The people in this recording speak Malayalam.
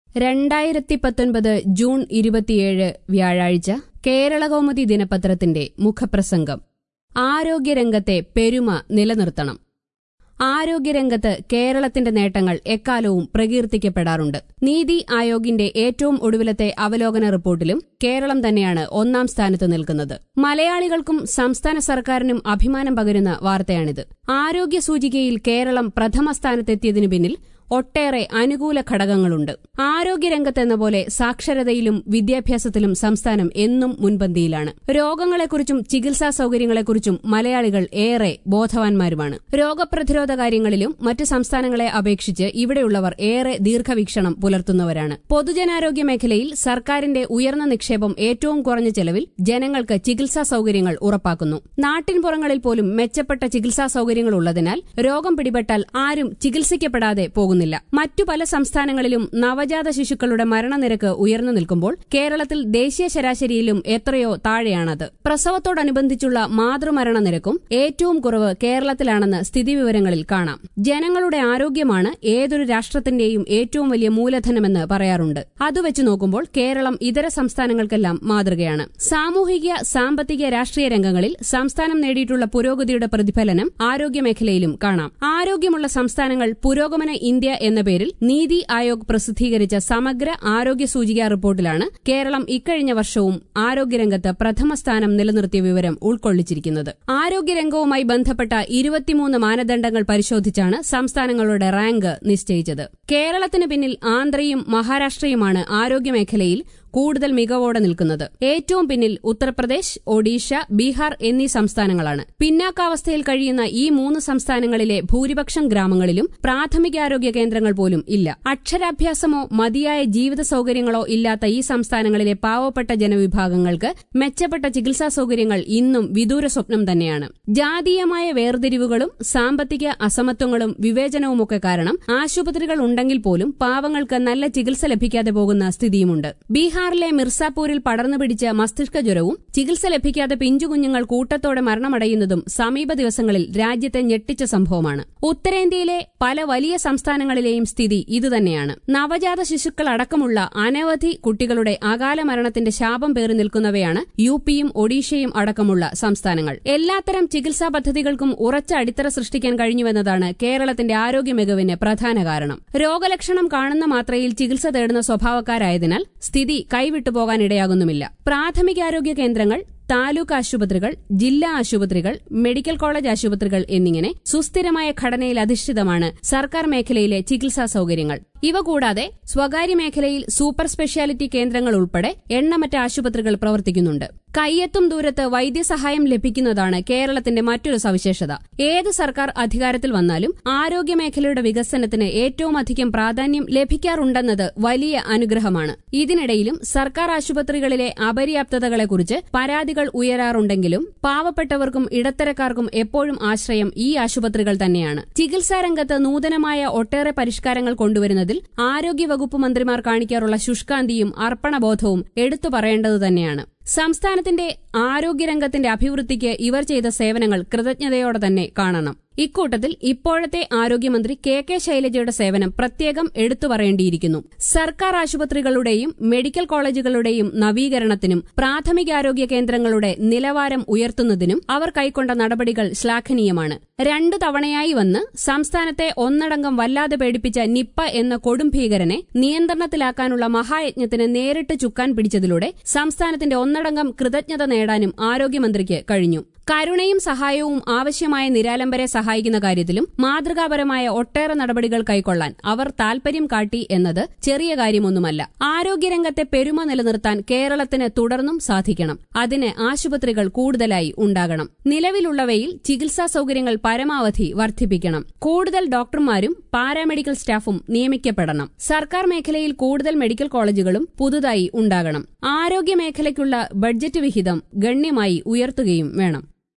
രണ്ടായിരത്തി പത്തൊൻപത് ജൂൺ ഇരുപത്തിയേഴ് വ്യാഴാഴ്ച കേരളകൗമുദി ദിനപത്രത്തിന്റെ മുഖപ്രസംഗം ആരോഗ്യരംഗത്തെ പെരുമ നിലനിർത്തണം ആരോഗ്യരംഗത്ത് കേരളത്തിന്റെ നേട്ടങ്ങൾ എക്കാലവും പ്രകീർത്തിക്കപ്പെടാറുണ്ട് നീതി ആയോഗിന്റെ ഏറ്റവും ഒടുവിലത്തെ അവലോകന റിപ്പോർട്ടിലും കേരളം തന്നെയാണ് ഒന്നാം സ്ഥാനത്ത് നിൽക്കുന്നത് മലയാളികൾക്കും സംസ്ഥാന സർക്കാരിനും അഭിമാനം പകരുന്ന വാർത്തയാണിത് ആരോഗ്യ സൂചികയിൽ കേരളം പ്രഥമ സ്ഥാനത്തെത്തിയതിനു പിന്നിൽ ഒട്ടേറെ അനുകൂല ഘടകങ്ങളുണ്ട് ആരോഗ്യരംഗത്തെന്ന പോലെ സാക്ഷരതയിലും വിദ്യാഭ്യാസത്തിലും സംസ്ഥാനം എന്നും മുൻപന്തിയിലാണ് രോഗങ്ങളെക്കുറിച്ചും ചികിത്സാ സൌകര്യങ്ങളെക്കുറിച്ചും മലയാളികൾ ഏറെ ബോധവാന്മാരുമാണ് രോഗപ്രതിരോധ കാര്യങ്ങളിലും മറ്റ് സംസ്ഥാനങ്ങളെ അപേക്ഷിച്ച് ഇവിടെയുള്ളവർ ഏറെ ദീർഘവീക്ഷണം പുലർത്തുന്നവരാണ് പൊതുജനാരോഗ്യ മേഖലയിൽ സർക്കാരിന്റെ ഉയർന്ന നിക്ഷേപം ഏറ്റവും കുറഞ്ഞ ചെലവിൽ ജനങ്ങൾക്ക് ചികിത്സാ സൌകര്യങ്ങൾ ഉറപ്പാക്കുന്നു നാട്ടിൻപുറങ്ങളിൽ പോലും മെച്ചപ്പെട്ട ചികിത്സാ സൌകര്യങ്ങൾ ഉള്ളതിനാൽ രോഗം പിടിപെട്ടാൽ ആരും ചികിത്സിക്കപ്പെടാതെ പോകുന്നില്ല മറ്റു പല സംസ്ഥാനങ്ങളിലും നവജാത ശിശുക്കളുടെ മരണനിരക്ക് ഉയർന്നു നിൽക്കുമ്പോൾ കേരളത്തിൽ ദേശീയ ശരാശരിയിലും എത്രയോ താഴെയാണത് പ്രസവത്തോടനുബന്ധിച്ചുള്ള മാതൃമരണ നിരക്കും ഏറ്റവും കുറവ് കേരളത്തിലാണെന്ന് സ്ഥിതിവിവരങ്ങളിൽ കാണാം ജനങ്ങളുടെ ആരോഗ്യമാണ് ഏതൊരു രാഷ്ട്രത്തിന്റെയും ഏറ്റവും വലിയ മൂലധനമെന്ന് പറയാറുണ്ട് അതുവെച്ച് നോക്കുമ്പോൾ കേരളം ഇതര സംസ്ഥാനങ്ങൾക്കെല്ലാം മാതൃകയാണ് സാമൂഹിക സാമ്പത്തിക രാഷ്ട്രീയ രംഗങ്ങളിൽ സംസ്ഥാനം നേടിയിട്ടുള്ള പുരോഗതിയുടെ പ്രതിഫലനം ആരോഗ്യമേഖലയിലും കാണാം ആരോഗ്യമുള്ള സംസ്ഥാനങ്ങൾ പുരോഗമന ഇന്ത്യ എന്ന പേരിൽ നീതി ആയോഗ് പ്രസിദ്ധീകരിച്ച സമഗ്ര ആരോഗ്യ സൂചിക റിപ്പോർട്ടിലാണ് കേരളം ഇക്കഴിഞ്ഞ വർഷവും ആരോഗ്യരംഗത്ത് പ്രഥമ സ്ഥാനം നിലനിർത്തിയ വിവരം ഉൾക്കൊള്ളിച്ചിരിക്കുന്നത് ആരോഗ്യരംഗവുമായി ബന്ധപ്പെട്ട ഇരുപത്തിമൂന്ന് മാനദണ്ഡങ്ങൾ പരിശോധിച്ചാണ് സംസ്ഥാനങ്ങളുടെ റാങ്ക് നിശ്ചയിച്ചത് കേരളത്തിന് പിന്നിൽ ആന്ധ്രയും മഹാരാഷ്ട്രയുമാണ് ആരോഗ്യമേഖലയിൽ കൂടുതൽ മികവോടെ നിൽക്കുന്നത് ഏറ്റവും പിന്നിൽ ഉത്തർപ്രദേശ് ഒഡീഷ ബീഹാർ എന്നീ സംസ്ഥാനങ്ങളാണ് പിന്നാക്കാവസ്ഥയിൽ കഴിയുന്ന ഈ മൂന്ന് സംസ്ഥാനങ്ങളിലെ ഭൂരിപക്ഷം ഗ്രാമങ്ങളിലും പ്രാഥമികാരോഗ്യ കേന്ദ്രങ്ങൾ പോലും ഇല്ല അക്ഷരാഭ്യാസമോ മതിയായ ജീവിത സൌകര്യങ്ങളോ ഇല്ലാത്ത ഈ സംസ്ഥാനങ്ങളിലെ പാവപ്പെട്ട ജനവിഭാഗങ്ങൾക്ക് മെച്ചപ്പെട്ട ചികിത്സാ സൌകര്യങ്ങൾ ഇന്നും വിദൂര സ്വപ്നം തന്നെയാണ് ജാതീയമായ വേർതിരിവുകളും സാമ്പത്തിക അസമത്വങ്ങളും വിവേചനവുമൊക്കെ കാരണം ആശുപത്രികൾ ഉണ്ടെങ്കിൽ പോലും പാവങ്ങൾക്ക് നല്ല ചികിത്സ ലഭിക്കാതെ പോകുന്ന സ്ഥിതിയുമുണ്ട് ബീഹാറിലെ മിർസാപൂരിൽ പടർന്നു പിടിച്ച മസ്തിഷ്ക ജ്വരവും ചികിത്സ ലഭിക്കാതെ പിഞ്ചുകുഞ്ഞുങ്ങൾ കൂട്ടത്തോടെ മരണമടയുന്നതും സമീപ ദിവസങ്ങളിൽ രാജ്യത്തെ ഞെട്ടിച്ച സംഭവമാണ് ഉത്തരേന്ത്യയിലെ പല വലിയ സംസ്ഥാനങ്ങളിലെയും സ്ഥിതി ഇതുതന്നെയാണ് നവജാത ശിശുക്കൾ അടക്കമുള്ള അനവധി കുട്ടികളുടെ അകാല മരണത്തിന്റെ ശാപം പേറി നിൽക്കുന്നവയാണ് യു പിയും ഒഡീഷയും അടക്കമുള്ള സംസ്ഥാനങ്ങൾ എല്ലാത്തരം ചികിത്സാ പദ്ധതികൾക്കും ഉറച്ച അടിത്തറ സൃഷ്ടിക്കാൻ കഴിഞ്ഞുവെന്നതാണ് കേരളത്തിന്റെ ആരോഗ്യ മികവിന് പ്രധാന കാരണം രോഗലക്ഷണം കാണുന്ന മാത്രയിൽ ചികിത്സ തേടുന്ന സ്വഭാവക്കാരായതിനാൽ സ്ഥിതി കൈവിട്ടു പോകാനിടയാകുന്നുമില്ല പ്രാഥമികാരോഗ്യ കേന്ദ്രങ്ങൾ താലൂക്ക് ആശുപത്രികൾ ജില്ലാ ആശുപത്രികൾ മെഡിക്കൽ കോളേജ് ആശുപത്രികൾ എന്നിങ്ങനെ സുസ്ഥിരമായ ഘടനയിൽ അധിഷ്ഠിതമാണ് സർക്കാർ മേഖലയിലെ ചികിത്സാ സൌകര്യങ്ങൾ ഇവ കൂടാതെ സ്വകാര്യ മേഖലയിൽ സൂപ്പർ സ്പെഷ്യാലിറ്റി കേന്ദ്രങ്ങൾ ഉൾപ്പെടെ എണ്ണമറ്റ ആശുപത്രികൾ പ്രവർത്തിക്കുന്നുണ്ട് കയ്യെത്തും ദൂരത്ത് വൈദ്യസഹായം ലഭിക്കുന്നതാണ് കേരളത്തിന്റെ മറ്റൊരു സവിശേഷത ഏത് സർക്കാർ അധികാരത്തിൽ വന്നാലും ആരോഗ്യ മേഖലയുടെ വികസനത്തിന് ഏറ്റവും അധികം പ്രാധാന്യം ലഭിക്കാറുണ്ടെന്നത് വലിയ അനുഗ്രഹമാണ് ഇതിനിടയിലും സർക്കാർ ആശുപത്രികളിലെ അപര്യാപ്തതകളെക്കുറിച്ച് പരാതികൾ ഉയരാറുണ്ടെങ്കിലും പാവപ്പെട്ടവർക്കും ഇടത്തരക്കാർക്കും എപ്പോഴും ആശ്രയം ഈ ആശുപത്രികൾ തന്നെയാണ് ചികിത്സാ രംഗത്ത് നൂതനമായ ഒട്ടേറെ പരിഷ്കാരങ്ങൾ കൊണ്ടുവരുന്നതിൽ ആരോഗ്യവകുപ്പ് മന്ത്രിമാർ കാണിക്കാറുള്ള ശുഷ്കാന്തിയും അർപ്പണബോധവും എടുത്തു പറയേണ്ടത് തന്നെയാണ് സംസ്ഥാനത്തിന്റെ ആരോഗ്യരംഗത്തിന്റെ അഭിവൃദ്ധിക്ക് ഇവർ ചെയ്ത സേവനങ്ങൾ കൃതജ്ഞതയോടെ തന്നെ കാണണം ഇക്കൂട്ടത്തിൽ ഇപ്പോഴത്തെ ആരോഗ്യമന്ത്രി കെ കെ ശൈലജയുടെ സേവനം പ്രത്യേകം എടുത്തു പറയേണ്ടിയിരിക്കുന്നു സർക്കാർ ആശുപത്രികളുടെയും മെഡിക്കൽ കോളേജുകളുടെയും നവീകരണത്തിനും പ്രാഥമികാരോഗ്യ കേന്ദ്രങ്ങളുടെ നിലവാരം ഉയർത്തുന്നതിനും അവർ കൈക്കൊണ്ട നടപടികൾ ശ്ലാഘനീയമാണ് രണ്ടു തവണയായി വന്ന് സംസ്ഥാനത്തെ ഒന്നടങ്കം വല്ലാതെ പേടിപ്പിച്ച നിപ്പ എന്ന കൊടും ഭീകരനെ നിയന്ത്രണത്തിലാക്കാനുള്ള മഹായജ്ഞത്തിന് നേരിട്ട് ചുക്കാൻ പിടിച്ചതിലൂടെ സംസ്ഥാനത്തിന്റെ ഒന്നടങ്കം കൃതജ്ഞത നേടാനും ആരോഗ്യമന്ത്രിക്ക് കഴിഞ്ഞു കരുണയും സഹായവും ആവശ്യമായ നിരാലംബരെ സഹായിക്കുന്ന കാര്യത്തിലും മാതൃകാപരമായ ഒട്ടേറെ നടപടികൾ കൈക്കൊള്ളാൻ അവർ താൽപര്യം കാട്ടി എന്നത് ചെറിയ കാര്യമൊന്നുമല്ല ആരോഗ്യരംഗത്തെ പെരുമ നിലനിർത്താൻ കേരളത്തിന് തുടർന്നും സാധിക്കണം അതിന് ആശുപത്രികൾ കൂടുതലായി ഉണ്ടാകണം നിലവിലുള്ളവയിൽ ചികിത്സാ സൌകര്യങ്ങൾ പരമാവധി വർദ്ധിപ്പിക്കണം കൂടുതൽ ഡോക്ടർമാരും പാരാമെഡിക്കൽ സ്റ്റാഫും നിയമിക്കപ്പെടണം സർക്കാർ മേഖലയിൽ കൂടുതൽ മെഡിക്കൽ കോളേജുകളും പുതുതായി ഉണ്ടാകണം ആരോഗ്യ മേഖലയ്ക്കുള്ള ബഡ്ജറ്റ് വിഹിതം ഗണ്യമായി ഉയർത്തുകയും വേണം